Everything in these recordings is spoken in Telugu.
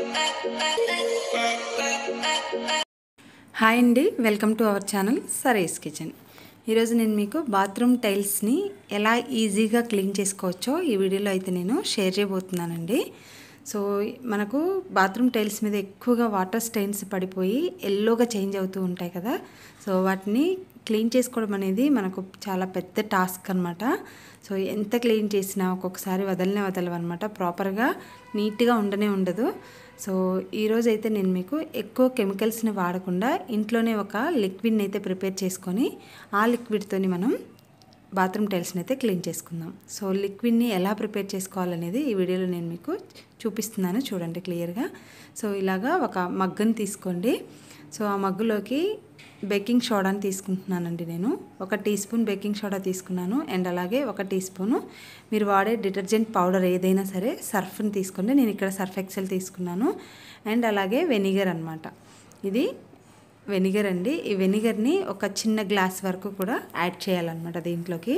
హాయ్ అండి వెల్కమ్ టు అవర్ ఛానల్ సరేస్ కిచెన్ ఈరోజు నేను మీకు బాత్రూమ్ టైల్స్ని ఎలా ఈజీగా క్లీన్ చేసుకోవచ్చో ఈ వీడియోలో అయితే నేను షేర్ చేయబోతున్నానండి సో మనకు బాత్రూమ్ టైల్స్ మీద ఎక్కువగా వాటర్ స్టెయిన్స్ పడిపోయి ఎల్లోగా చేంజ్ అవుతూ ఉంటాయి కదా సో వాటిని క్లీన్ చేసుకోవడం అనేది మనకు చాలా పెద్ద టాస్క్ అనమాట సో ఎంత క్లీన్ చేసినా ఒక్కొక్కసారి వదలనే వదలవన్నమాట ప్రాపర్గా నీట్గా ఉండనే ఉండదు సో ఈరోజు అయితే నేను మీకు ఎక్కువ కెమికల్స్ని వాడకుండా ఇంట్లోనే ఒక లిక్విడ్ని అయితే ప్రిపేర్ చేసుకొని ఆ లిక్విడ్తోని మనం బాత్రూమ్ టైల్స్ని అయితే క్లీన్ చేసుకుందాం సో లిక్విడ్ని ఎలా ప్రిపేర్ చేసుకోవాలనేది ఈ వీడియోలో నేను మీకు చూపిస్తున్నాను చూడండి క్లియర్గా సో ఇలాగా ఒక మగ్గుని తీసుకోండి సో ఆ మగ్గులోకి బేకింగ్ సోడాని తీసుకుంటున్నానండి నేను ఒక టీ స్పూన్ బేకింగ్ సోడా తీసుకున్నాను అండ్ అలాగే ఒక టీ స్పూను మీరు వాడే డిటర్జెంట్ పౌడర్ ఏదైనా సరే సర్ఫ్ని తీసుకోండి నేను ఇక్కడ సర్ఫ్ ఎక్సెల్ తీసుకున్నాను అండ్ అలాగే వెనిగర్ అనమాట ఇది వెనిగర్ అండి ఈ వెనిగర్ని ఒక చిన్న గ్లాస్ వరకు కూడా యాడ్ చేయాలన్నమాట దీంట్లోకి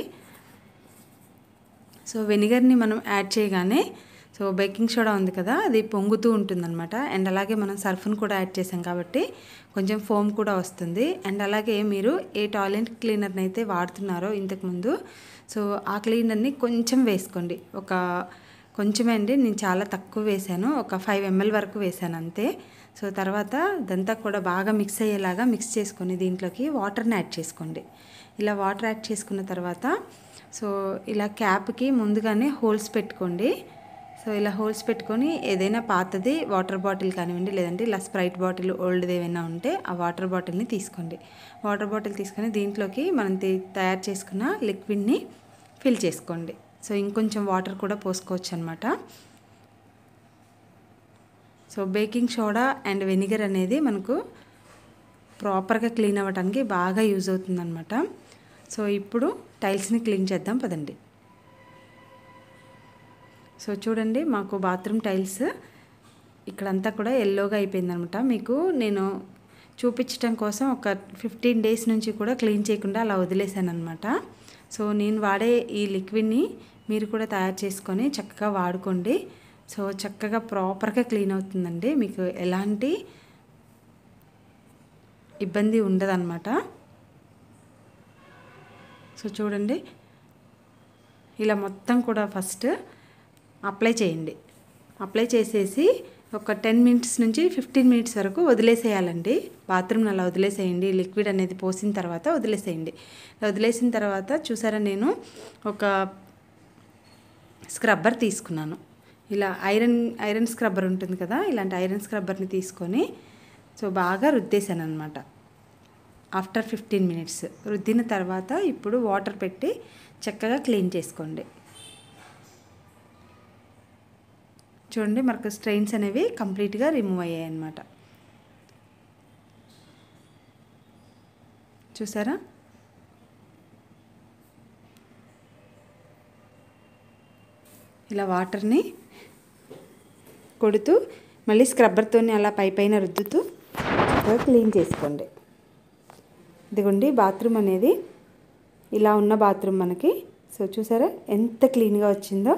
సో వెనిగర్ని మనం యాడ్ చేయగానే సో బేకింగ్ సోడా ఉంది కదా అది పొంగుతూ ఉంటుందన్నమాట అండ్ అలాగే మనం సర్ఫ్ను కూడా యాడ్ చేసాం కాబట్టి కొంచెం ఫోమ్ కూడా వస్తుంది అండ్ అలాగే మీరు ఏ టాయిలెట్ క్లీనర్ని అయితే వాడుతున్నారో ఇంతకుముందు సో ఆ క్లీనర్ని కొంచెం వేసుకోండి ఒక కొంచెమే అండి నేను చాలా తక్కువ వేసాను ఒక ఫైవ్ ఎంఎల్ వరకు వేసాను అంతే సో తర్వాత ఇదంతా కూడా బాగా మిక్స్ అయ్యేలాగా మిక్స్ చేసుకొని దీంట్లోకి వాటర్ని యాడ్ చేసుకోండి ఇలా వాటర్ యాడ్ చేసుకున్న తర్వాత సో ఇలా క్యాప్కి ముందుగానే హోల్స్ పెట్టుకోండి సో ఇలా హోల్స్ పెట్టుకొని ఏదైనా పాతది వాటర్ బాటిల్ కానివ్వండి లేదంటే ఇలా స్ప్రైట్ బాటిల్ ఓల్డ్ది ఏమైనా ఉంటే ఆ వాటర్ బాటిల్ని తీసుకోండి వాటర్ బాటిల్ తీసుకొని దీంట్లోకి మనం తయారు చేసుకున్న లిక్విడ్ని ఫిల్ చేసుకోండి సో ఇంకొంచెం వాటర్ కూడా పోసుకోవచ్చు అనమాట so baking soda and vinegar అనేది మనకు ప్రాపర్గా క్లీన్ అవ్వడానికి బాగా యూజ్ అవుతుందన్నమాట సో ఇప్పుడు టైల్స్ని క్లీన్ చేద్దాం పదండి సో చూడండి మాకు బాత్రూమ్ టైల్స్ ఇక్కడంతా కూడా ఎల్లోగా అయిపోయిందనమాట మీకు నేను చూపించడం కోసం ఒక ఫిఫ్టీన్ డేస్ నుంచి కూడా క్లీన్ చేయకుండా అలా వదిలేసాను అనమాట సో నేను వాడే ఈ లిక్విడ్ని మీరు కూడా తయారు చేసుకొని చక్కగా వాడుకోండి సో చక్కగా ప్రాపర్గా క్లీన్ అవుతుందండి మీకు ఎలాంటి ఇబ్బంది ఉండదన్నమాట సో చూడండి ఇలా మొత్తం కూడా ఫస్ట్ అప్లై చేయండి అప్లై చేసేసి ఒక టెన్ మినిట్స్ నుంచి ఫిఫ్టీన్ మినిట్స్ వరకు వదిలేసేయాలండి బాత్రూమ్ అలా వదిలేసేయండి లిక్విడ్ అనేది పోసిన తర్వాత వదిలేసేయండి వదిలేసిన తర్వాత చూసారా నేను ఒక స్క్రబ్బర్ తీసుకున్నాను ఇలా ఐరన్ ఐరన్ స్క్రబ్బర్ ఉంటుంది కదా ఇలాంటి ఐరన్ స్క్రబ్బర్ని తీసుకొని సో బాగా రుద్దేశాను అనమాట ఆఫ్టర్ ఫిఫ్టీన్ మినిట్స్ రుద్దిన తర్వాత ఇప్పుడు వాటర్ పెట్టి చక్కగా క్లీన్ చేసుకోండి చూడండి మనకు స్ట్రెయిన్స్ అనేవి కంప్లీట్గా రిమూవ్ అయ్యాయి అన్నమాట చూసారా ఇలా వాటర్ని కొడుతూ మళ్ళీ స్క్రబ్బర్తో అలా పై పైన రుద్దుతూ చక్కగా క్లీన్ చేసుకోండి ఇదిగోండి బాత్రూమ్ అనేది ఇలా ఉన్న బాత్రూమ్ మనకి సో చూసారా ఎంత క్లీన్గా వచ్చిందో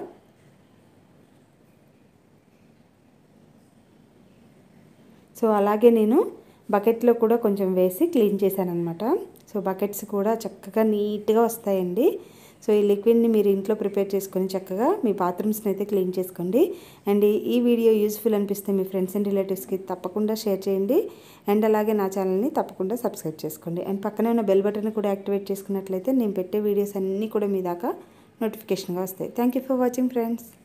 సో అలాగే నేను బకెట్లో కూడా కొంచెం వేసి క్లీన్ చేశాను అనమాట సో బకెట్స్ కూడా చక్కగా నీట్గా వస్తాయండి సో ఈ లిక్విడ్ని మీరు ఇంట్లో ప్రిపేర్ చేసుకొని చక్కగా మీ బాత్రూమ్స్ని అయితే క్లీన్ చేసుకోండి అండ్ ఈ వీడియో యూస్ఫుల్ అనిపిస్తే మీ ఫ్రెండ్స్ అండ్ రిలేటివ్స్కి తప్పకుండా షేర్ చేయండి అండ్ అలాగే నా ఛానల్ని తప్పకుండా సబ్స్క్రైబ్ చేసుకోండి అండ్ పక్కనే ఉన్న బెల్ బటన్ కూడా యాక్టివేట్ చేసుకున్నట్లయితే నేను పెట్టే వీడియోస్ అన్నీ కూడా మీ దాకా నోటిఫికేషన్గా వస్తాయి thank you for watching friends